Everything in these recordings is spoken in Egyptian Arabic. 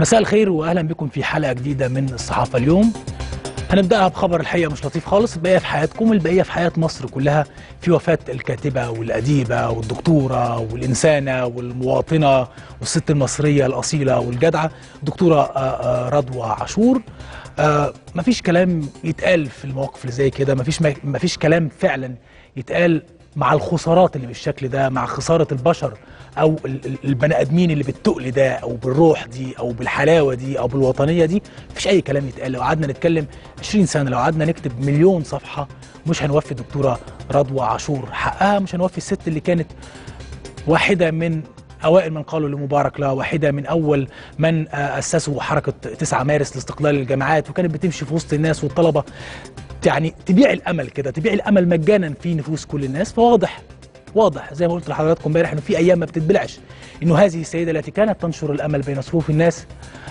مساء الخير واهلا بكم في حلقه جديده من الصحافه اليوم هنبداها بخبر الحقيقه مش لطيف خالص البقيه في حياتكم البقيه في حياه مصر كلها في وفاه الكاتبه والاديبه والدكتوره والانسانه والمواطنه والست المصريه الاصيله والجدعه الدكتوره آه، آه، رضوى عاشور آه، مفيش كلام يتقال في المواقف اللي زي كده مفيش مفيش كلام فعلا يتقال مع الخسارات اللي بالشكل ده مع خساره البشر او ال- ال- البني ادمين اللي بالتقل ده او بالروح دي او بالحلاوه دي او بالوطنيه دي مفيش اي كلام يتقال لو قعدنا نتكلم 20 سنه لو قعدنا نكتب مليون صفحه مش هنوفي دكتوره رضوى عاشور حقها مش هنوفي الست اللي كانت واحده من اوائل من قالوا لمبارك لا واحده من اول من آه، اسسوا حركه 9 مارس لاستقلال الجامعات وكانت بتمشي في وسط الناس والطلبه يعني تبيع الامل كده تبيع الامل مجانا في نفوس كل الناس فواضح واضح زي ما قلت لحضراتكم امبارح انه في ايام ما بتتبلعش انه هذه السيده التي كانت تنشر الامل بين صفوف الناس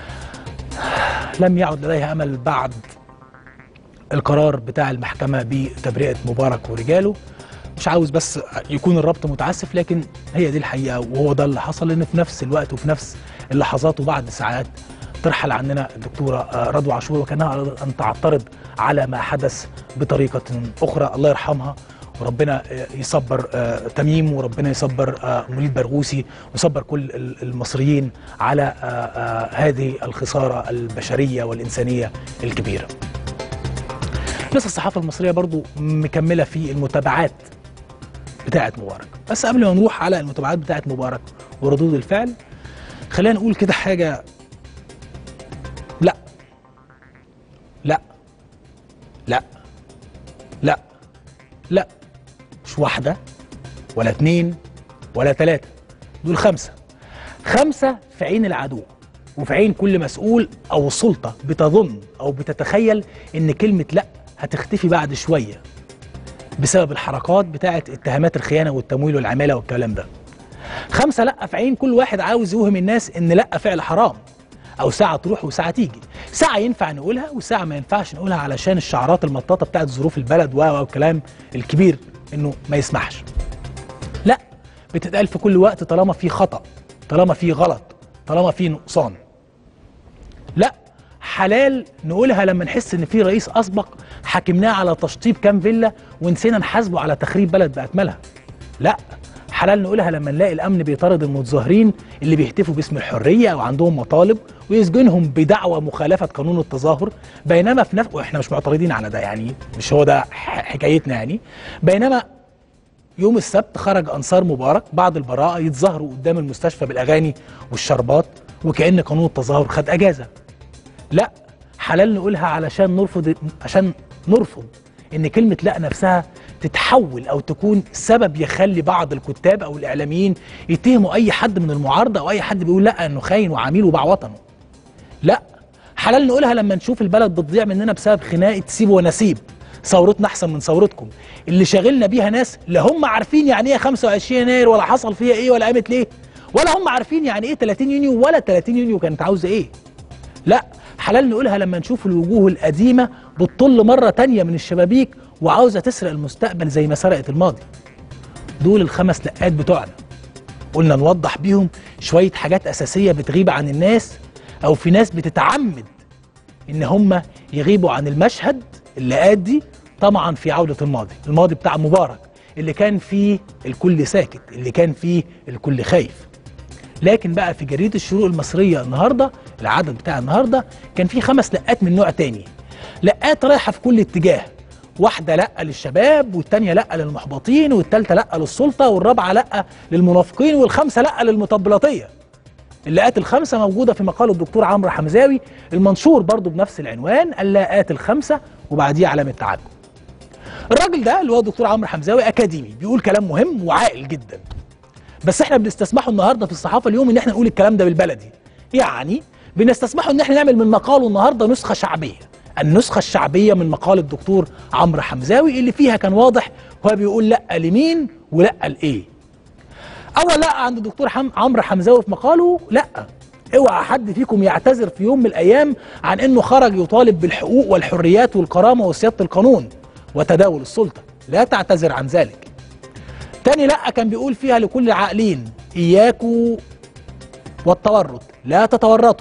لم يعد لديها امل بعد القرار بتاع المحكمه بتبرئه مبارك ورجاله مش عاوز بس يكون الربط متعسف لكن هي دي الحقيقه وهو ده اللي حصل ان في نفس الوقت وفي نفس اللحظات وبعد ساعات ترحل عننا الدكتوره آه، رضوى عاشور وكانها أرادت ان تعترض على ما حدث بطريقه اخرى الله يرحمها وربنا آه، يصبر آه، تميم وربنا يصبر آه، موليد برغوثي ويصبر كل ال- المصريين على آه، آه، هذه الخساره البشريه والانسانيه الكبيره. لسه الصحافه المصريه برضو مكمله في المتابعات بتاعه مبارك بس قبل ما نروح على المتابعات بتاعه مبارك وردود الفعل خلينا نقول كده حاجه لا لا لا لا لا مش واحده ولا اتنين ولا تلاته دول خمسه خمسه في عين العدو وفي عين كل مسؤول او سلطه بتظن او بتتخيل ان كلمه لا هتختفي بعد شويه بسبب الحركات بتاعه اتهامات الخيانه والتمويل والعماله والكلام ده خمسه لا في عين كل واحد عاوز يوهم الناس ان لا فعل حرام او ساعه تروح وساعه تيجي ساعه ينفع نقولها وساعه ما ينفعش نقولها علشان الشعارات المطاطه بتاعت ظروف البلد و- والكلام الكبير انه ما يسمحش لا بتتقال في كل وقت طالما في خطا طالما في غلط طالما في نقصان لا حلال نقولها لما نحس ان في رئيس اسبق حاكمناه على تشطيب كام فيلا ونسينا نحاسبه على تخريب بلد باكملها لا حلال نقولها لما نلاقي الامن بيطارد المتظاهرين اللي بيهتفوا باسم الحريه او عندهم مطالب ويسجنهم بدعوى مخالفه قانون التظاهر بينما في نفس واحنا مش معترضين على ده يعني مش هو ده ح- حكايتنا يعني بينما يوم السبت خرج انصار مبارك بعد البراءه يتظاهروا قدام المستشفى بالاغاني والشربات وكان قانون التظاهر خد اجازه لا حلال نقولها علشان نرفض عشان نرفض ان كلمه لا نفسها تتحول او تكون سبب يخلي بعض الكتاب او الاعلاميين يتهموا اي حد من المعارضه او اي حد بيقول لا انه خاين وعميل وباع وطنه لا حلال نقولها لما نشوف البلد بتضيع مننا بسبب خناقه سيب ونسيب ثورتنا احسن من ثورتكم اللي شاغلنا بيها ناس لا هم عارفين يعني ايه 25 يناير ولا حصل فيها ايه ولا قامت ليه ولا هم عارفين يعني ايه 30 يونيو ولا 30 يونيو كانت عاوزه ايه لا حلال نقولها لما نشوف الوجوه القديمة بتطل مرة تانية من الشبابيك وعاوزة تسرق المستقبل زي ما سرقت الماضي دول الخمس لقات بتوعنا قلنا نوضح بيهم شوية حاجات أساسية بتغيب عن الناس أو في ناس بتتعمد إن هم يغيبوا عن المشهد اللقات دي طمعا في عودة الماضي الماضي بتاع مبارك اللي كان فيه الكل ساكت اللي كان فيه الكل خايف لكن بقى في جريده الشروق المصريه النهارده العدد بتاع النهارده كان في خمس لقات من نوع تاني لقات رايحه في كل اتجاه واحده لا للشباب والتانيه لا للمحبطين والتالته لا للسلطه والرابعه لا للمنافقين والخامسه لا للمطبلاتيه اللقات الخمسه موجوده في مقال الدكتور عمرو حمزاوي المنشور برضو بنفس العنوان اللقات الخمسه وبعديه علامه تعجب الراجل ده اللي هو الدكتور عمرو حمزاوي اكاديمي بيقول كلام مهم وعاقل جدا بس احنا بنستسمحه النهارده في الصحافه اليوم ان احنا نقول الكلام ده بالبلدي يعني بنستسمحه ان احنا نعمل من مقاله النهارده نسخه شعبيه النسخه الشعبيه من مقال الدكتور عمرو حمزاوي اللي فيها كان واضح هو بيقول لا لمين ولا لايه اول لا عند الدكتور حم... عمرو حمزاوي في مقاله لا اوعى حد فيكم يعتذر في يوم من الايام عن انه خرج يطالب بالحقوق والحريات والكرامه وسياده القانون وتداول السلطه لا تعتذر عن ذلك تاني لا كان بيقول فيها لكل العاقلين اياكوا والتورط لا تتورطوا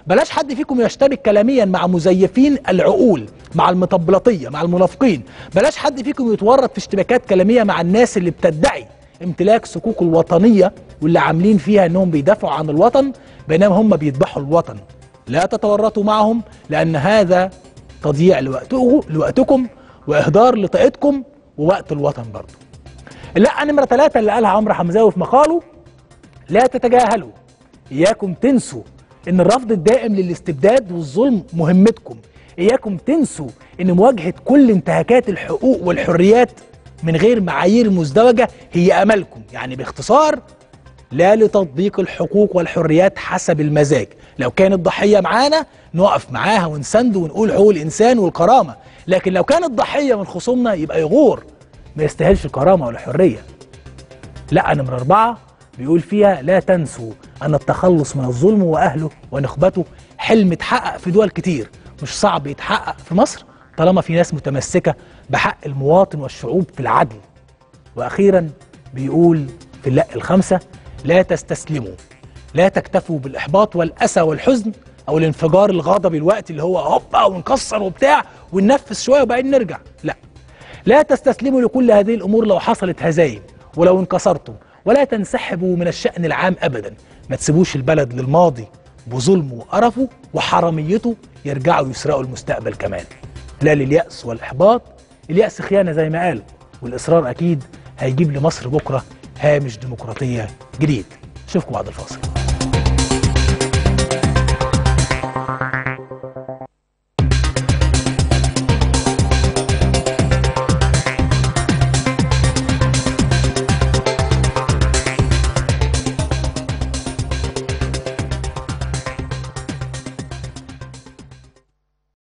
بلاش حد فيكم يشتبك كلاميا مع مزيفين العقول مع المطبلطيه مع المنافقين بلاش حد فيكم يتورط في اشتباكات كلاميه مع الناس اللي بتدعي امتلاك صكوك الوطنيه واللي عاملين فيها انهم بيدافعوا عن الوطن بينما هم بيذبحوا الوطن لا تتورطوا معهم لان هذا تضييع لوقته لوقتكم واهدار لطاقتكم ووقت الوطن برضه لا نمره ثلاثة اللي قالها عمرو حمزاوي في مقاله لا تتجاهلوا إياكم تنسوا إن الرفض الدائم للاستبداد والظلم مهمتكم إياكم تنسوا إن مواجهة كل انتهاكات الحقوق والحريات من غير معايير مزدوجة هي أملكم يعني باختصار لا لتطبيق الحقوق والحريات حسب المزاج لو كانت ضحية معانا نقف معاها ونسنده ونقول حقوق الإنسان والكرامة لكن لو كانت ضحية من خصومنا يبقى يغور ما يستاهلش الكرامة ولا الحرية لا نمرة أربعة بيقول فيها لا تنسوا أن التخلص من الظلم وأهله ونخبته حلم اتحقق في دول كتير مش صعب يتحقق في مصر طالما في ناس متمسكة بحق المواطن والشعوب في العدل وأخيرا بيقول في اللق الخمسة لا تستسلموا لا تكتفوا بالإحباط والأسى والحزن أو الانفجار الغضبي الوقت اللي هو هوبا ونكسر وبتاع وننفس شوية وبعدين نرجع لا لا تستسلموا لكل هذه الأمور لو حصلت هزايم ولو انكسرتم ولا تنسحبوا من الشأن العام أبدا ما تسيبوش البلد للماضي بظلمه وقرفه وحراميته يرجعوا يسرقوا المستقبل كمان لا لليأس والإحباط اليأس خيانة زي ما قالوا والإصرار أكيد هيجيب لمصر بكرة هامش ديمقراطية جديد اشوفكم بعد الفاصل